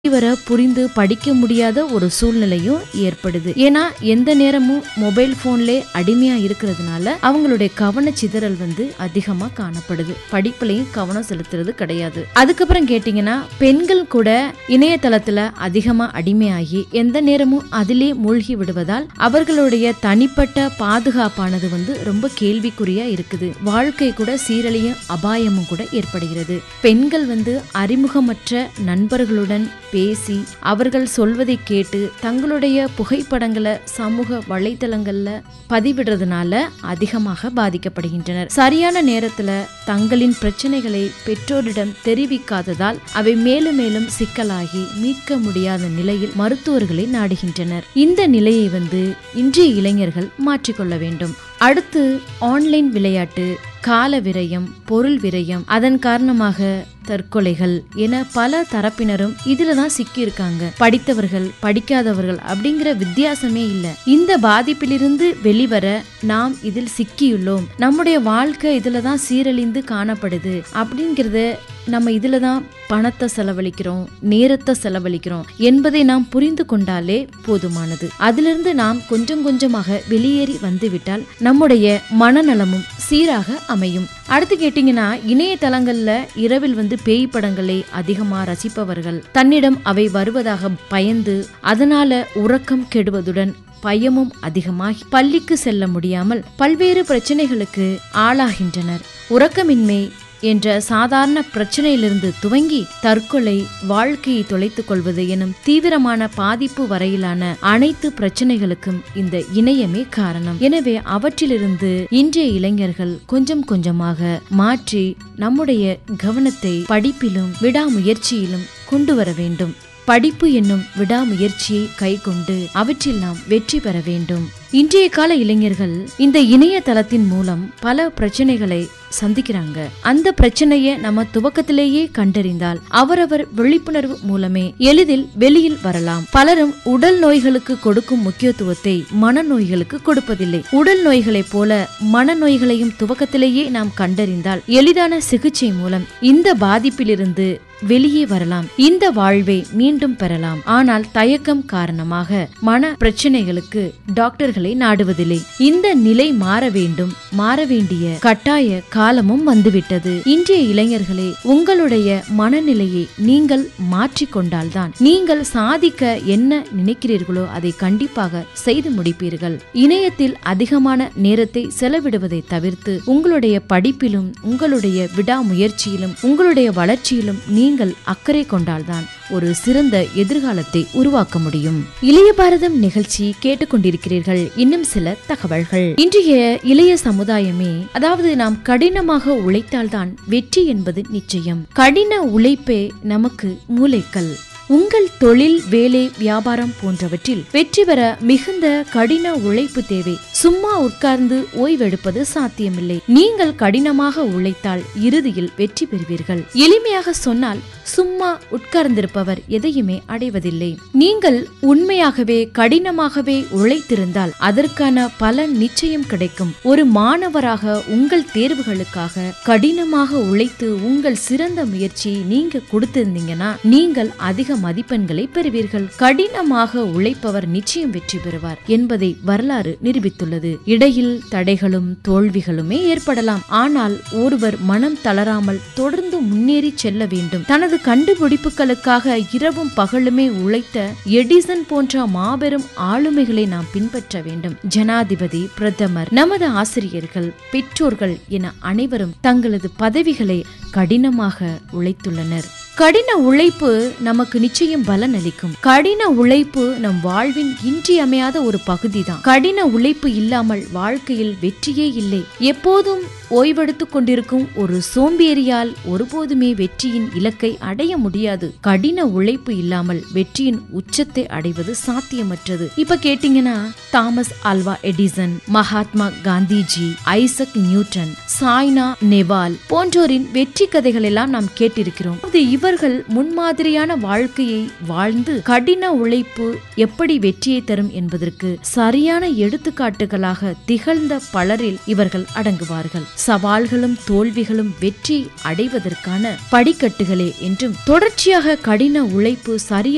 வர புரிந்து படிக்க முடியாத ஒரு சூழ்நிலையும் ஏற்படுது ஏன்னா எந்த நேரமும் மொபைல் போன்ல அடிமையா இருக்கிறதுனால அவங்களுடைய கவன சிதறல் வந்து அதிகமா காணப்படுது படிப்புலயும் கவனம் செலுத்துறது கிடையாது அதுக்கப்புறம் கேட்டீங்கன்னா பெண்கள் கூட இணையதளத்துல அதிகமா அடிமையாகி எந்த நேரமும் அதிலே மூழ்கி விடுவதால் அவர்களுடைய தனிப்பட்ட பாதுகாப்பானது வந்து ரொம்ப கேள்விக்குறியா இருக்குது வாழ்க்கை கூட சீரழியும் அபாயமும் கூட ஏற்படுகிறது பெண்கள் வந்து அறிமுகமற்ற நண்பர்களுடன் பேசி அவர்கள் சொல்வதை கேட்டு தங்களுடைய புகைப்படங்களை சமூக வலைதளங்கள்ல பதிவிடுறதுனால அதிகமாக பாதிக்கப்படுகின்றனர் சரியான நேரத்துல தங்களின் பிரச்சனைகளை பெற்றோரிடம் தெரிவிக்காததால் அவை மேலும் மேலும் சிக்கலாகி மீட்க முடியாத நிலையில் மருத்துவர்களை நாடுகின்றனர் இந்த நிலையை வந்து இன்றைய இளைஞர்கள் மாற்றிக்கொள்ள வேண்டும் அடுத்து ஆன்லைன் விளையாட்டு கால விரயம் பொருள் விரயம் அதன் காரணமாக தற்கொலைகள் என பல தரப்பினரும் இதுல தான் சிக்கி இருக்காங்க படித்தவர்கள் படிக்காதவர்கள் அப்படிங்கிற வித்தியாசமே இல்ல இந்த பாதிப்பிலிருந்து வெளிவர நாம் இதில் சிக்கியுள்ளோம் நம்முடைய வாழ்க்கை இதுல தான் சீரழிந்து காணப்படுது அப்படிங்கிறத நம்ம இதுல தான் பணத்தை செலவழிக்கிறோம் நேரத்தை செலவழிக்கிறோம் என்பதை நாம் புரிந்து கொண்டாலே போதுமானது அதிலிருந்து நாம் கொஞ்சம் கொஞ்சமாக வெளியேறி வந்துவிட்டால் நம்முடைய மனநலமும் சீராக அமையும் அடுத்து கேட்டீங்கன்னா இணையதளங்கள்ல இரவில் வந்து பேய் படங்களை அதிகமா ரசிப்பவர்கள் தன்னிடம் அவை வருவதாக பயந்து அதனால உறக்கம் கெடுவதுடன் பயமும் அதிகமாகி பள்ளிக்கு செல்ல முடியாமல் பல்வேறு பிரச்சனைகளுக்கு ஆளாகின்றனர் உறக்கமின்மை என்ற சாதாரண பிரச்சனையிலிருந்து துவங்கி தற்கொலை வாழ்க்கையை தொலைத்துக் கொள்வது எனும் தீவிரமான பாதிப்பு வரையிலான அனைத்து பிரச்சனைகளுக்கும் இந்த இணையமே காரணம் எனவே அவற்றிலிருந்து இன்றைய இளைஞர்கள் கொஞ்சம் கொஞ்சமாக மாற்றி நம்முடைய கவனத்தை படிப்பிலும் விடாமுயற்சியிலும் கொண்டு வர வேண்டும் படிப்பு என்னும் விடாமுயற்சியை கைக்கொண்டு அவற்றில் நாம் வெற்றி பெற வேண்டும் இன்றைய கால இளைஞர்கள் இந்த இணையதளத்தின் மூலம் பல பிரச்சனைகளை சந்திக்கிறாங்க அந்த பிரச்சனையை நம்ம துவக்கத்திலேயே கண்டறிந்தால் அவரவர் விழிப்புணர்வு மூலமே எளிதில் வெளியில் வரலாம் பலரும் உடல் நோய்களுக்கு கொடுக்கும் முக்கியத்துவத்தை மனநோய்களுக்கு கொடுப்பதில்லை உடல் நோய்களைப் போல மனநோய்களையும் துவக்கத்திலேயே நாம் கண்டறிந்தால் எளிதான சிகிச்சை மூலம் இந்த பாதிப்பிலிருந்து வெளியே வரலாம் இந்த வாழ்வை மீண்டும் பெறலாம் ஆனால் தயக்கம் காரணமாக மன பிரச்சனைகளுக்கு டாக்டர்களை நாடுவதில்லை இந்த நிலை மாற வேண்டும் மாற வேண்டிய கட்டாய காலமும் வந்துவிட்டது இன்றைய இளைஞர்களே உங்களுடைய மனநிலையை நீங்கள் மாற்றிக்கொண்டால்தான் நீங்கள் சாதிக்க என்ன நினைக்கிறீர்களோ அதை கண்டிப்பாக செய்து முடிப்பீர்கள் இணையத்தில் அதிகமான நேரத்தை செலவிடுவதை தவிர்த்து உங்களுடைய படிப்பிலும் உங்களுடைய விடாமுயற்சியிலும் உங்களுடைய வளர்ச்சியிலும் நீங்கள் அக்கறை கொண்டால்தான் ஒரு சிறந்த எதிர்காலத்தை உருவாக்க முடியும் இளைய பாரதம் நிகழ்ச்சி கேட்டுக்கொண்டிருக்கிறீர்கள் இன்னும் சில தகவல்கள் இன்றைய இளைய சமுதாயமே அதாவது நாம் கடினமாக உழைத்தால்தான் வெற்றி என்பது நிச்சயம் கடின உழைப்பே நமக்கு மூளைக்கல் உங்கள் தொழில் வேலை வியாபாரம் போன்றவற்றில் வெற்றி பெற மிகுந்த கடின உழைப்பு தேவை சும்மா உட்கார்ந்து ஓய்வெடுப்பது சாத்தியமில்லை நீங்கள் கடினமாக உழைத்தால் இறுதியில் வெற்றி பெறுவீர்கள் எளிமையாக சொன்னால் சும்மா உட்கார்ந்திருப்பவர் எதையுமே அடைவதில்லை நீங்கள் உண்மையாகவே கடினமாகவே உழைத்திருந்தால் அதற்கான பலன் நிச்சயம் கிடைக்கும் ஒரு மாணவராக உங்கள் தேர்வுகளுக்காக கடினமாக உழைத்து உங்கள் சிறந்த முயற்சியை நீங்க கொடுத்திருந்தீங்கன்னா நீங்கள் அதிக மதிப்பெண்களை பெறுவீர்கள் கடினமாக உழைப்பவர் நிச்சயம் வெற்றி பெறுவார் என்பதை வரலாறு நிரூபித்துள்ளது இடையில் தடைகளும் தோல்விகளுமே ஏற்படலாம் ஆனால் ஒருவர் மனம் தளராமல் தொடர்ந்து முன்னேறி செல்ல வேண்டும் தனது கண்டுபிடிப்புகளுக்காக இரவும் பகலுமே உழைத்த எடிசன் போன்ற மாபெரும் ஆளுமைகளை நாம் பின்பற்ற வேண்டும் ஜனாதிபதி பிரதமர் நமது ஆசிரியர்கள் பெற்றோர்கள் என அனைவரும் தங்களது பதவிகளை கடினமாக உழைத்துள்ளனர் கடின உழைப்பு நமக்கு நிச்சயம் பலன் அளிக்கும் கடின உழைப்பு நம் வாழ்வின் இன்றியமையாத ஒரு பகுதி தான் கடின உழைப்பு இல்லாமல் வாழ்க்கையில் வெற்றியே இல்லை எப்போதும் ஓய்வெடுத்துக் கொண்டிருக்கும் ஒரு சோம்பேறியால் ஒருபோதுமே வெற்றியின் இலக்கை அடைய முடியாது கடின உழைப்பு இல்லாமல் வெற்றியின் உச்சத்தை அடைவது சாத்தியமற்றது இப்ப கேட்டீங்கன்னா Thomas Alva Edison Mahatma Gandhiji Isaac Newton Saina Nehwal போன்றோரின் வெற்றி கதைகள் எல்லாம் நாம் கேட்டிருக்கிறோம் அது இவர்கள் முன்மாதிரியான வாழ்க்கையை வாழ்ந்து கடின உழைப்பு எப்படி வெற்றியை தரும் என்பதற்கு சரியான எடுத்துக்காட்டுகளாக திகழ்ந்த பலரில் இவர்கள் அடங்குவார்கள் சவால்களும் தோல்விகளும் வெற்றி அடைவதற்கான படிக்கட்டுகளே என்றும் தொடர்ச்சியாக கடின உழைப்பு சரியான